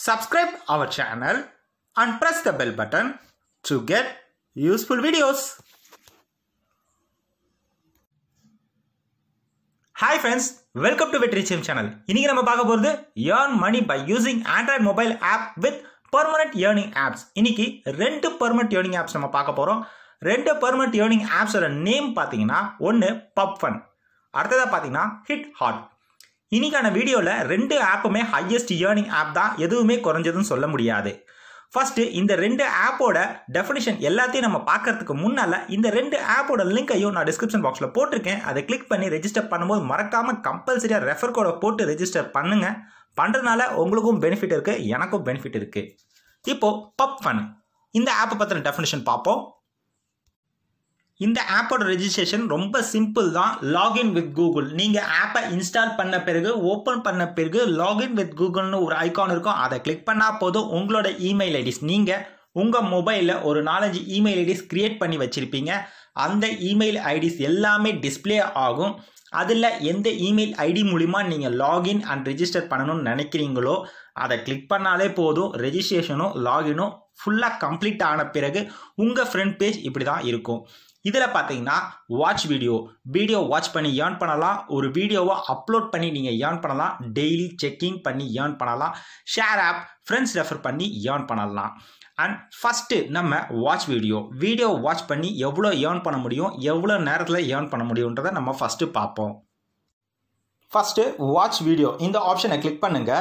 subscribe our channel and press the bell button to get useful videos. Hi friends welcome to Vetri same channel இன்னைக்கு நம்ம பார்க்க போகிறது earn money by using Android mobile app with permanent earning apps இன்னைக்கு ரெண்டு permanent earning apps நம்ம பார்க்க போகிறோம் ரெண்டு பர்மனெண்ட் ஏர்னிங் ஆப்ஸோட நேம் பார்த்தீங்கன்னா ஒன்று பப் ஃபன் அடுத்ததாக பார்த்தீங்கன்னா ஹிட் ஹாட் இன்னைக்கான வீடியோவில் ரெண்டு ஆப்புமே ஹையஸ்ட் ஏர்னிங் ஆப் தான் எதுவுமே குறைஞ்சதுன்னு சொல்ல முடியாது ஃபர்ஸ்ட் இந்த ரெண்டு ஆப்போட டெஃபினிஷன் எல்லாத்தையும் நம்ம பார்க்கறதுக்கு முன்னால இந்த ரெண்டு ஆப்போட லிங்கையும் நான் டிஸ்கிரிப்ஷன் பாக்ஸில் போட்டிருக்கேன் அதை கிளிக் பண்ணி ரெஜிஸ்டர் பண்ணும்போது மறக்காம கம்பல்சரியாக ரெஃபர் கோடை போட்டு ரெஜிஸ்டர் பண்ணுங்க பண்ணுறதுனால உங்களுக்கும் பெனிஃபிட் இருக்கு எனக்கும் பெனிஃபிட் இருக்கு இப்போ பப் ஃபன் இந்த ஆப்பை பற்றின டெஃபினிஷன் பார்ப்போம் இந்த ஆப்போட ரெஜிஸ்ட்ரேஷன் ரொம்ப சிம்பிள் தான் லாகின் வித் கூகுள் நீங்கள் ஆப்பை இன்ஸ்டால் பண்ண பிறகு ஓப்பன் பண்ண பிறகு லாகின் வித் கூகுள்னு ஒரு ஐகான் இருக்கும் அதை கிளிக் பண்ணால் போதும் உங்களோட இமெயில் ஐடிஸ் நீங்கள் உங்கள் மொபைலில் ஒரு நாலஞ்சு இமெயில் ஐடிஸ் க்ரியேட் பண்ணி வச்சுருப்பீங்க அந்த இமெயில் ஐடிஸ் எல்லாமே டிஸ்பிளே ஆகும் அதில் எந்த இமெயில் ஐடி மூலிமா நீங்கள் லாகின் அண்ட் ரெஜிஸ்டர் பண்ணணும்னு நினைக்கிறீங்களோ அதை கிளிக் பண்ணாலே போதும் ரெஜிஸ்ட்ரேஷனும் லாகினும் ஃபுல்லாக கம்ப்ளீட் ஆன பிறகு உங்கள் ஃப்ரண்ட் பேஜ் இப்படி தான் இருக்கும் இதில் பார்த்தீங்கன்னா வாட்ச் வீடியோ வீடியோ வாட்ச் பண்ணி ஏர்ன் பண்ணலாம் ஒரு வீடியோவை அப்லோட் பண்ணி நீங்கள் ஏர்ன் பண்ணலாம் டெய்லி செக்கிங் பண்ணி ஏர்ன் பண்ணலாம் ஷேர் ஆப் ஃப்ரெண்ட்ஸ் ரெஃபர் பண்ணி ஏர்ன் பண்ணலாம் அண்ட் ஃபஸ்ட்டு நம்ம வாட்ச் வீடியோ வீடியோ வாட்ச் பண்ணி எவ்வளோ ஏர்ன் பண்ண முடியும் எவ்வளோ நேரத்தில் ஏர்ன் பண்ண முடியுன்றதை நம்ம ஃபஸ்ட்டு பார்ப்போம் ஃபஸ்ட்டு வாட்ச் வீடியோ இந்த ஆப்ஷனை கிளிக் பண்ணுங்கள்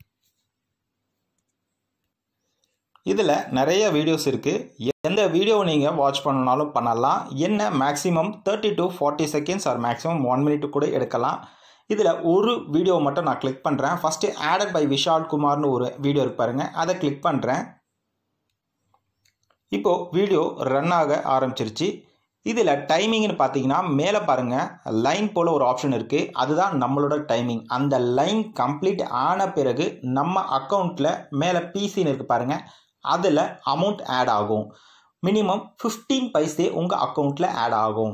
இதில் நிறைய வீடியோஸ் இருக்குது எந்த வீடியோ நீங்கள் வாட்ச் பண்ணனாலும் பண்ணலாம் என்ன maximum thirty to forty seconds or maximum one minute கூட எடுக்கலாம் இதில் ஒரு வீடியோ மட்டும் நான் கிளிக் பண்ணுறேன் ஃபஸ்ட்டு ஆடட் பை விஷால் குமார்னு ஒரு வீடியோ இருக்கு பாருங்க அதை கிளிக் பண்ணுறேன் இப்போது வீடியோ ரன் ஆக ஆரம்பிச்சிருச்சு இதில் டைமிங்னு பார்த்தீங்கன்னா மேலே பாருங்கள் லைன் போல் ஒரு ஆப்ஷன் இருக்குது அதுதான் நம்மளோட டைமிங் அந்த லைன் கம்ப்ளீட் ஆன பிறகு நம்ம அக்கௌண்ட்டில் மேலே பிசின்னு இருக்குது பாருங்கள் அதில் அமௌண்ட் ஆட் ஆகும் மினிமம் ஃபிஃப்டீன் பைசே உங்கள் அக்கௌண்ட்டில் ஆட் ஆகும்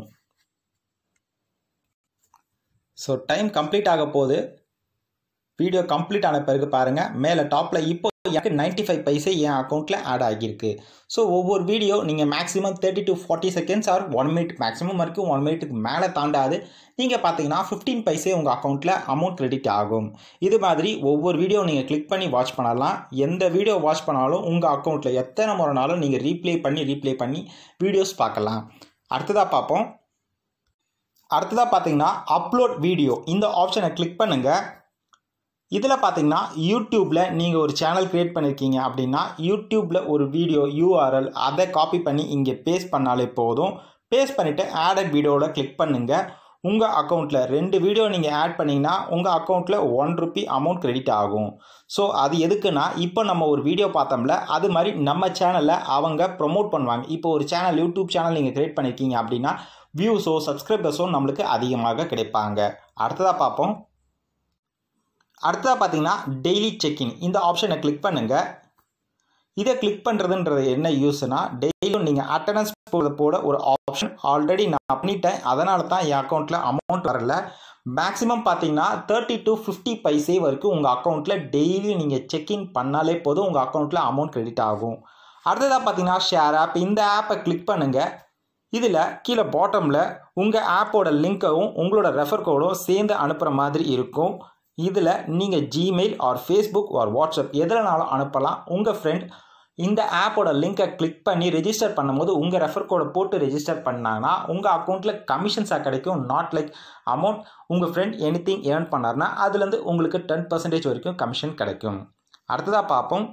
ஸோ டைம் கம்ப்ளீட் ஆக போது வீடியோ கம்ப்ளீட் ஆன பிறகு பாருங்கள் மேலே டாப்பில் இப்போ எனக்கு நைன்ட்டி ஃபைவ் பைசே என் அக்கௌண்ட்டில் ஆட் ஆகியிருக்கு ஸோ ஒவ்வொரு வீடியோ நீங்கள் maximum thirty to forty seconds or one minute maximum வரைக்கும் ஒன் மினிட்டுக்கு மேலே தாண்டாது நீங்கள் பார்த்தீங்கன்னா ஃபிஃப்டீன் பைசே உங்கள் அக்கௌண்ட்டில் அமௌண்ட் கிரெடிட் ஆகும் இது மாதிரி ஒவ்வொரு வீடியோ நீங்கள் கிளிக் பண்ணி வாட்ச் பண்ணலாம் எந்த வீடியோ வாட்ச் பண்ணாலும் உங்கள் அக்கௌண்ட்டில் எத்தனை முறைனாலும் நீங்கள் ரீப்ளே பண்ணி ரீப்ளே பண்ணி வீடியோஸ் பார்க்கலாம் அடுத்ததாக பார்ப்போம் அடுத்ததாக பார்த்தீங்கன்னா அப்லோட் வீடியோ இந்த ஆப்ஷனை கிளிக் பண்ணுங்கள் இதில் பார்த்தீங்கன்னா யூடியூப்பில் நீங்கள் ஒரு சேனல் க்ரியேட் பண்ணியிருக்கீங்க அப்படின்னா யூடியூப்பில் ஒரு வீடியோ யூஆர்எல் அதை காப்பி பண்ணி இங்கே பேஸ்ட் பண்ணாலே போதும் பேஸ்ட் பண்ணிவிட்டு ஆடட் வீடியோவில் கிளிக் பண்ணுங்கள் உங்கள் அக்கௌண்ட்டில் ரெண்டு வீடியோ நீங்கள் ஆட் பண்ணிங்கன்னா உங்கள் அக்கௌண்ட்டில் ஒன் ருபி அமௌண்ட் கிரெடிட் ஆகும் ஸோ அது எதுக்குன்னா இப்போ நம்ம ஒரு வீடியோ பார்த்தோம்ல அது மாதிரி நம்ம சேனலில் அவங்க ப்ரொமோட் பண்ணுவாங்க இப்போ ஒரு சேனல் யூடியூப் சேனல் நீங்கள் க்ரியேட் பண்ணியிருக்கீங்க அப்படின்னா வியூஸோ சப்ஸ்கிரைபர்ஸோ நம்மளுக்கு அதிகமாக கிடைப்பாங்க அடுத்ததாக பார்ப்போம் அடுத்ததாக பார்த்தீங்கன்னா டெய்லி செக்கின் இந்த ஆப்ஷனை கிளிக் பண்ணுங்கள் இதை கிளிக் பண்ணுறதுன்றது என்ன யூஸ்னா டெய்லியும் நீங்கள் அட்டண்டன்ஸ் போட போட ஒரு ஆப்ஷன் ஆல்ரெடி நான் பண்ணிட்டேன் அதனால தான் என் அக்கௌண்ட்டில் அமௌண்ட் வரல மேக்ஸிமம் பார்த்தீங்கன்னா தேர்ட்டி டு ஃபிஃப்டி பைசே வரைக்கும் உங்கள் அக்கௌண்ட்டில் டெய்லி நீங்கள் செக்இன் பண்ணாலே போதும் உங்கள் அக்கௌண்ட்டில் அமௌண்ட் கிரெடிட் ஆகும் அடுத்ததாக பார்த்தீங்கன்னா ஷேர் ஆப் இந்த ஆப்பை கிளிக் பண்ணுங்கள் இதில் கீழே பாட்டமில் உங்கள் ஆப்போட லிங்க்கையும் உங்களோட ரெஃபர் கோடும் சேர்ந்து அனுப்புகிற மாதிரி இருக்கும் இதில் நீங்கள் Gmail or Facebook or WhatsApp எதுலனாலும் அனுப்பலாம் உங்கள் ஃப்ரெண்ட் இந்த ஆப்போட லிங்கை கிளிக் பண்ணி ரெஜிஸ்டர் பண்ணும்போது உங்கள் ரெஃபர் கோடை போட்டு ரெஜிஸ்டர் பண்ணாங்கன்னா உங்கள் அக்கௌண்ட்டில் கமிஷன்ஸாக கிடைக்கும் நாட் லைக் அமௌண்ட் உங்கள் ஃப்ரெண்ட் எனி திங் ஏர்ன் பண்ணார்னா அதுலேருந்து உங்களுக்கு டென் பர்சன்டேஜ் வரைக்கும் கமிஷன் கிடைக்கும் அடுத்ததாக பார்ப்போம்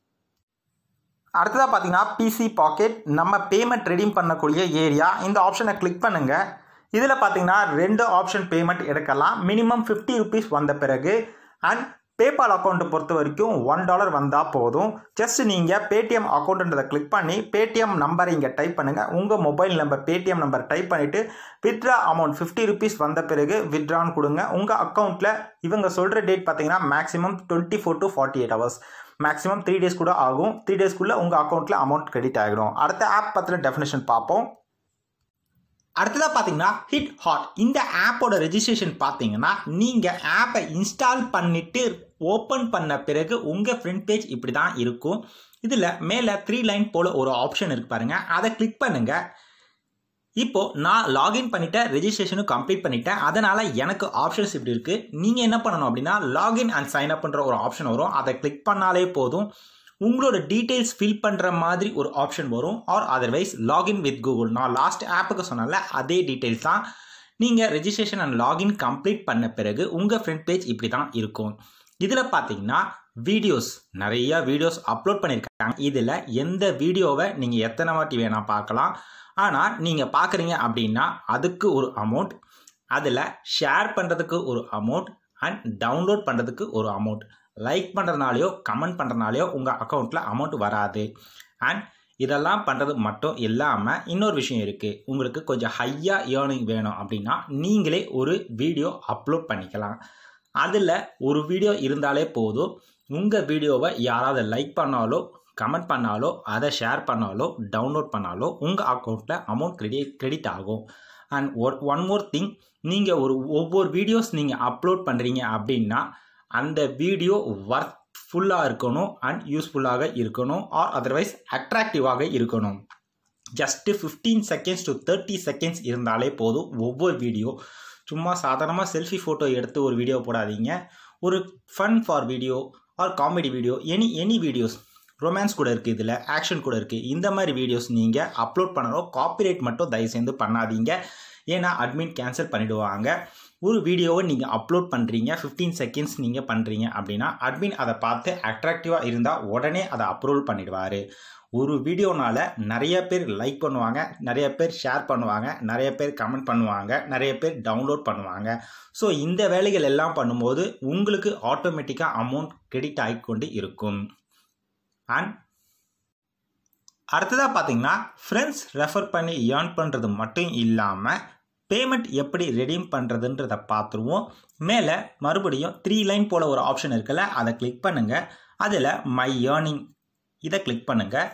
அடுத்ததாக பார்த்தீங்கன்னா பிசி பாக்கெட் நம்ம பேமெண்ட் ரெடீம் பண்ணக்கூடிய ஏரியா இந்த ஆப்ஷனை கிளிக் பண்ணுங்கள் இதில் பார்த்தீங்கன்னா ரெண்டு ஆப்ஷன் பேமெண்ட் எடுக்கலாம் மினிமம் ஃபிஃப்டி ருபீஸ் வந்த பிறகு அண்ட் பேபால் அக்கௌண்ட்டை பொறுத்த வரைக்கும் ஒன் டாலர் வந்தால் போதும் ஜஸ்ட் நீங்கள் பேடிஎம் அக்கௌண்ட்டுன்றதை கிளிக் பண்ணி பேடிஎம் நம்பரை இங்கே டைப் பண்ணுங்கள் உங்கள் mobile number Paytm number type பண்ணிவிட்டு வித்ட்ரா அமௌண்ட் ஃபிஃப்டி ருபீஸ் வந்த பிறகு வித்ட்ரான்னு கொடுங்க உங்கள் அக்கௌண்ட்டில் இவங்க சொல்கிற டேட் பார்த்தீங்கன்னா maximum twenty four to forty eight hours maximum three days கூட ஆகும் த்ரீ டேஸ்க்குள்ளே உங்கள் அக்கௌண்ட்டில் அமௌண்ட் கிரெடிட் ஆகிடும் அடுத்த ஆப் பற்றின டெஃபினேஷன் பார்ப்போம் அடுத்ததாக பார்த்தீங்கன்னா ஹிட் ஹாட் இந்த ஆப்போட ரெஜிஸ்ட்ரேஷன் பார்த்தீங்கன்னா நீங்கள் ஆப்பை இன்ஸ்டால் பண்ணிவிட்டு ஓப்பன் பண்ண பிறகு உங்கள் ஃப்ரண்ட் பேஜ் இப்படி தான் இருக்கும் இதில் மேலே த்ரீ லைன் போல் ஒரு ஆப்ஷன் இருக்கு பாருங்கள் அதை கிளிக் பண்ணுங்கள் இப்போ நான் லாகின் பண்ணிட்டேன் ரெஜிஸ்ட்ரேஷனும் கம்ப்ளீட் பண்ணிட்டேன் அதனால எனக்கு ஆப்ஷன்ஸ் இப்படி இருக்கு நீங்க என்ன பண்ணணும் அப்படின்னா லாகின் அண்ட் சைன் அப் பண்ற ஒரு ஆப்ஷன் வரும் அதை கிளிக் பண்ணாலே போதும் உங்களோட டீடைல்ஸ் ஃபில் பண்ற மாதிரி ஒரு ஆப்ஷன் வரும் or otherwise login with Google நான் லாஸ்ட் ஆப்புக்கு சொன்னால அதே டீடைல்ஸ் தான் நீங்கள் ரெஜிஸ்ட்ரேஷன் அண்ட் லாகின் கம்ப்ளீட் பண்ண பிறகு உங்கள் ஃப்ரண்ட் பேஜ் இப்படி தான் இருக்கும் இதில் பார்த்தீங்கன்னா வீடியோஸ் நிறைய வீடியோஸ் அப்லோட் பண்ணியிருக்காங்க இதில் எந்த வீடியோவை நீங்கள் எத்தனை வாட்டி வேணால் பார்க்கலாம் ஆனால் நீங்கள் பார்க்குறீங்க அப்படின்னா அதுக்கு ஒரு அமௌண்ட் அதில் ஷேர் பண்ணுறதுக்கு ஒரு அமௌண்ட் அண்ட் டவுன்லோட் பண்ணுறதுக்கு ஒரு அமௌண்ட் லைக் பண்ணுறதுனாலையோ கமெண்ட் பண்ணுறதுனாலையோ உங்கள் அக்கௌண்ட்டில் அமௌண்ட் வராது அண்ட் இதெல்லாம் பண்ணுறது மட்டும் இல்லாமல் இன்னொரு விஷயம் இருக்குது உங்களுக்கு கொஞ்சம் ஹையாக ஏர்னிங் வேணும் அப்படின்னா நீங்களே ஒரு வீடியோ அப்லோட் பண்ணிக்கலாம் அதில் ஒரு வீடியோ இருந்தாலே போதும் உங்கள் வீடியோவை யாராவது லைக் பண்ணாலோ கமெண்ட் பண்ணாலோ அதை ஷேர் பண்ணாலோ டவுன்லோட் பண்ணாலோ உங்கள் அக்கௌண்ட்டில் அமௌண்ட் கிரெடிட் கிரெடிட் ஆகும் அண்ட் ஒன் மோர் திங் நீங்கள் ஒரு ஒவ்வொரு வீடியோஸ் நீங்கள் அப்லோட் பண்ணுறீங்க அப்படின்னா அந்த வீடியோ ஒர்த் ஃபுல்லாக இருக்கணும் அண்ட் யூஸ்ஃபுல்லாக இருக்கணும் ஆர் அதர்வைஸ் அட்ராக்டிவாக இருக்கணும் just fifteen seconds to thirty seconds இருந்தாலே போதும் ஒவ்வொரு வீடியோ சும்மா சாதாரணமாக செல்ஃபி ஃபோட்டோ எடுத்து ஒரு வீடியோ போடாதீங்க ஒரு fun for video or comedy video any any videos romance கூட இருக்குது இதில் ஆக்ஷன் கூட இருக்குது இந்த மாதிரி வீடியோஸ் நீங்கள் அப்லோட் பண்ணணும் காப்பிரைட் மட்டும் தயவு செய்து பண்ணாதீங்க ஏன்னா அட்மின் கேன்சல் பண்ணிவிடுவாங்க ஒரு வீடியோவை நீங்கள் அப்லோட் பண்ணுறீங்க ஃபிஃப்டீன் செகண்ட்ஸ் நீங்கள் பண்ணுறீங்க அப்படின்னா அட்மின் அதை பார்த்து அட்ராக்டிவாக இருந்தால் உடனே அதை அப்ரூவல் பண்ணிடுவார் ஒரு வீடியோனால நிறைய பேர் லைக் பண்ணுவாங்க நிறைய பேர் ஷேர் பண்ணுவாங்க நிறைய பேர் கமெண்ட் பண்ணுவாங்க நிறைய பேர் டவுன்லோட் பண்ணுவாங்க ஸோ இந்த வேலைகள் எல்லாம் பண்ணும்போது உங்களுக்கு ஆட்டோமேட்டிக்காக அமௌண்ட் கிரெடிட் ஆகிக்கொண்டு இருக்கும் அண்ட் அடுத்ததாக பார்த்தீங்கன்னா ஃப்ரெண்ட்ஸ் ரெஃபர் பண்ணி ஏர்ன் பண்ணுறது மட்டும் இல்லாமல் பேமெண்ட் எப்படி ரெடீம் பண்ணுறதுன்றதை பார்த்துருவோம் மேலே மறுபடியும் த்ரீ லைன் போல் ஒரு ஆப்ஷன் இருக்குல்ல அதை கிளிக் பண்ணுங்கள் அதில் மை ஏர்னிங் இதை கிளிக் பண்ணுங்கள்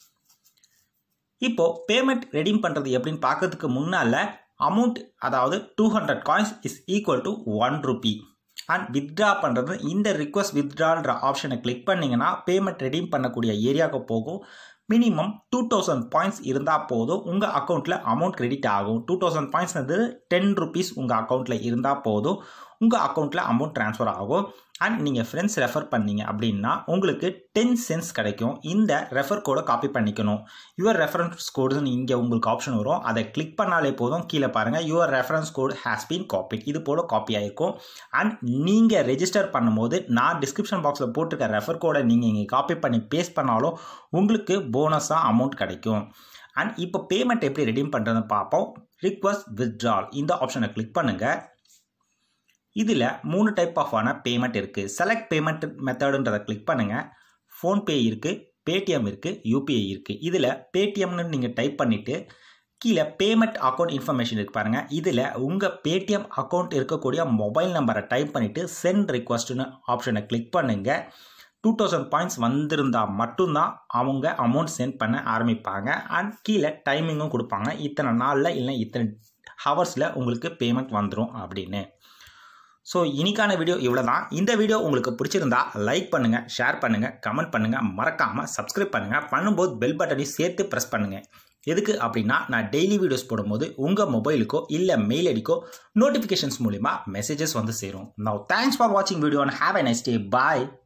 இப்போது பேமெண்ட் ரெடீம் பண்ணுறது எப்படின்னு பார்க்கறதுக்கு முன்னால் அமௌண்ட் அதாவது two hundred coins is equal to one rupee and withdraw பண்ணுறது இந்த ரிக்வஸ்ட் வித்ட்ரான்ற ஆப்ஷனை கிளிக் பண்ணிங்கன்னா பேமெண்ட் ரெடீம் பண்ணக்கூடிய ஏரியாவுக்கு போகும் மினிமம் டூ தௌசண்ட் பாயிண்ட்ஸ் இருந்தால் போதும் உங்கள் அக்கௌண்ட்டில் அமௌண்ட் கிரெடிட் ஆகும் டூ தௌசண்ட் பாயிண்ட்ஸ் வந்து டென் ருபீஸ் உங்கள் அக்கௌண்ட்டில் இருந்தால் போதும் உங்கள் அக்கௌண்ட்டில் அமௌண்ட் ட்ரான்ஸ்ஃபர் ஆகும் அண்ட் நீங்கள் ஃப்ரெண்ட்ஸ் ரெஃபர் பண்ணீங்க அப்படின்னா உங்களுக்கு டென் சென்ஸ் கிடைக்கும் இந்த ரெஃபர் கோடை காப்பி பண்ணிக்கணும் யுவர் ரெஃபரன்ஸ் கோடுன்னு இங்கே உங்களுக்கு ஆப்ஷன் வரும் அதை கிளிக் பண்ணாலே போதும் கீழே பாருங்கள் your reference code has been copy இது போல் காப்பி ஆகிருக்கும் அண்ட் நீங்கள் ரெஜிஸ்டர் பண்ணும்போது நான் டிஸ்கிரிப்ஷன் பாக்ஸில் போட்டிருக்க ரெஃபர் கோடை நீங்கள் இங்கே காப்பி பண்ணி பேஸ்ட் பண்ணாலும் உங்களுக்கு போனஸாக அமௌண்ட் கிடைக்கும் அண்ட் இப்போ பேமெண்ட் எப்படி ரெடீம் பண்ணுறதுன்னு பார்ப்போம் ரிக்வஸ்ட் வித்ட்ரால் இந்த ஆப்ஷனை கிளிக் பண்ணுங்கள் இதில் மூணு டைப் ஆஃப் ஆன பேமெண்ட் இருக்குது செலக்ட் பேமெண்ட் மெத்தடுன்றதை கிளிக் பண்ணுங்கள் ஃபோன்பே இருக்குது பேடிஎம் இருக்குது யூபிஐ இருக்குது இதில் பேடிஎம்னு நீங்கள் டைப் பண்ணிவிட்டு கீழே பேமெண்ட் அக்கௌண்ட் இன்ஃபர்மேஷன் இருக்கு பாருங்கள் இதில் உங்கள் பேடிஎம் அக்கௌண்ட் இருக்கக்கூடிய மொபைல் நம்பரை டைப் பண்ணிவிட்டு சென்ட் ரிக்வஸ்ட்னு ஆப்ஷனை கிளிக் பண்ணுங்கள் டூ தௌசண்ட் பாயிண்ட்ஸ் வந்திருந்தால் மட்டும்தான் அவங்க அமௌண்ட் சென்ட் பண்ண ஆரம்பிப்பாங்க அண்ட் கீழே டைமிங்கும் கொடுப்பாங்க இத்தனை நாளில் இல்லை இத்தனை ஹவர்ஸில் உங்களுக்கு பேமெண்ட் வந்துடும் அப்படின்னு ஸோ இனிக்கான வீடியோ இவ்வளோ தான் இந்த வீடியோ உங்களுக்கு பிடிச்சிருந்தா லைக் பண்ணுங்கள் ஷேர் பண்ணுங்கள் கமெண்ட் பண்ணுங்கள் மறக்காமல் சப்ஸ்கிரைப் பண்ணுங்கள் பண்ணும்போது பெல் பட்டனையும் சேர்த்து ப்ரெஸ் பண்ணுங்கள் எதுக்கு அப்படின்னா நான் டெய்லி வீடியோஸ் போடும்போது உங்கள் மொபைலுக்கோ இல்லை மெயில் ஐடிக்கோ நோட்டிஃபிகேஷன்ஸ் மூலிமா மெசேஜஸ் வந்து சேரும் நவ் தேங்க்ஸ் ஃபார் வாட்சிங் video and have a nice day bye